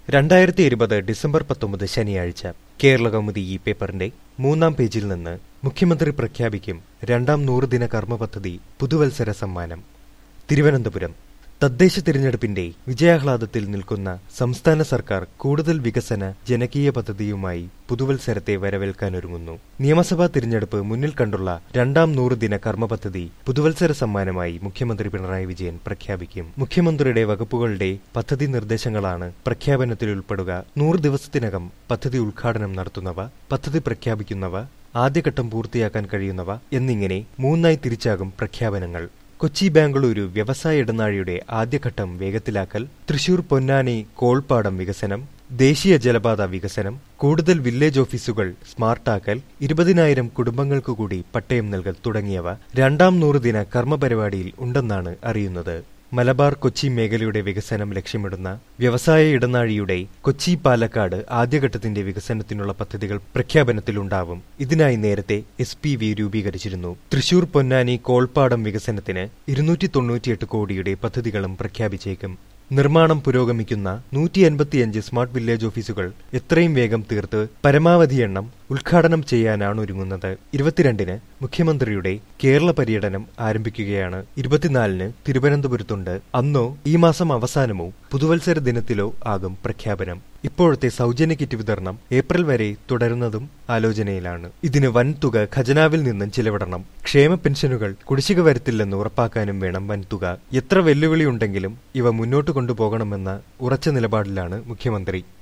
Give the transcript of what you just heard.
രണ്ടായിരത്തി ഇരുപത് ഡിസംബർ പത്തൊമ്പത് ശനിയാഴ്ച കേരള കൗമുദി ഈ പേപ്പറിന്റെ മൂന്നാം പേജിൽ നിന്ന് മുഖ്യമന്ത്രി പ്രഖ്യാപിക്കും രണ്ടാം നൂറുദിന കർമ്മ പദ്ധതി പുതുവത്സര സമ്മാനം തിരുവനന്തപുരം തദ്ദേശ തിരഞ്ഞെടുപ്പിന്റെ വിജയാഹ്ലാദത്തിൽ നിൽക്കുന്ന സംസ്ഥാന സർക്കാർ കൂടുതൽ വികസന ജനകീയ പദ്ധതിയുമായി പുതുവത്സരത്തെ വരവേൽക്കാനൊരുങ്ങുന്നു നിയമസഭാ തിരഞ്ഞെടുപ്പ് മുന്നിൽ കണ്ടുള്ള രണ്ടാം നൂറുദിന കർമ്മ പദ്ധതി പുതുവത്സര സമ്മാനമായി മുഖ്യമന്ത്രി പിണറായി വിജയൻ പ്രഖ്യാപിക്കും മുഖ്യമന്ത്രിയുടെ വകുപ്പുകളുടെ പദ്ധതി നിർദ്ദേശങ്ങളാണ് പ്രഖ്യാപനത്തിൽ ഉൾപ്പെടുക നൂറ് ദിവസത്തിനകം പദ്ധതി ഉദ്ഘാടനം നടത്തുന്നവ പദ്ധതി പ്രഖ്യാപിക്കുന്നവ ആദ്യഘട്ടം പൂർത്തിയാക്കാൻ കഴിയുന്നവ എന്നിങ്ങനെ മൂന്നായി തിരിച്ചാകും പ്രഖ്യാപനങ്ങൾ കൊച്ചി ബാംഗ്ലൂരു വ്യവസായ ഇടനാഴിയുടെ ആദ്യഘട്ടം വേഗത്തിലാക്കൽ തൃശൂർ പൊന്നാനി കോൾപ്പാടം വികസനം ദേശീയ ജലപാത വികസനം കൂടുതൽ വില്ലേജ് ഓഫീസുകൾ സ്മാർട്ടാക്കൽ ഇരുപതിനായിരം കുടുംബങ്ങൾക്കു കൂടി പട്ടയം നൽകൽ തുടങ്ങിയവ രണ്ടാം നൂറുദിന കർമ്മപരിപാടിയിൽ ഉണ്ടെന്നാണ് അറിയുന്നത് മലബാർ കൊച്ചി മേഖലയുടെ വികസനം ലക്ഷ്യമിടുന്ന വ്യവസായ ഇടനാഴിയുടെ കൊച്ചി പാലക്കാട് ആദ്യഘട്ടത്തിന്റെ വികസനത്തിനുള്ള പദ്ധതികൾ പ്രഖ്യാപനത്തിലുണ്ടാവും ഇതിനായി നേരത്തെ എസ് പി വി രൂപീകരിച്ചിരുന്നു തൃശൂർ പൊന്നാനി കോൾപ്പാടം വികസനത്തിന് ഇരുന്നൂറ്റി തൊണ്ണൂറ്റിയെട്ട് കോടിയുടെ പദ്ധതികളും പ്രഖ്യാപിച്ചേക്കും നിർമ്മാണം പുരോഗമിക്കുന്ന നൂറ്റി എൺപത്തിയഞ്ച് സ്മാർട്ട് വില്ലേജ് ഓഫീസുകൾ എത്രയും വേഗം തീർത്ത് പരമാവധി എണ്ണം ഉദ്ഘാടനം ചെയ്യാനാണ് ഒരുങ്ങുന്നത് ഇരുപത്തിരണ്ടിന് മുഖ്യമന്ത്രിയുടെ കേരള പര്യടനം ആരംഭിക്കുകയാണ് ഇരുപത്തിനാലിന് തിരുവനന്തപുരത്തുണ്ട് അന്നോ ഈ മാസം അവസാനമോ പുതുവത്സര ദിനത്തിലോ ആകും പ്രഖ്യാപനം ഇപ്പോഴത്തെ സൗജന്യ കിറ്റ് വിതരണം ഏപ്രിൽ വരെ തുടരുന്നതും ആലോചനയിലാണ് ഇതിന് വൻ തുക ഖജനാവിൽ നിന്നും ചിലവിടണം ക്ഷേമ പെൻഷനുകൾ കുടിശ്ശിക വരുത്തില്ലെന്ന് ഉറപ്പാക്കാനും വേണം വൻ തുക എത്ര വെല്ലുവിളിയുണ്ടെങ്കിലും ഇവ മുന്നോട്ട് കൊണ്ടുപോകണമെന്ന ഉറച്ച നിലപാടിലാണ് മുഖ്യമന്ത്രി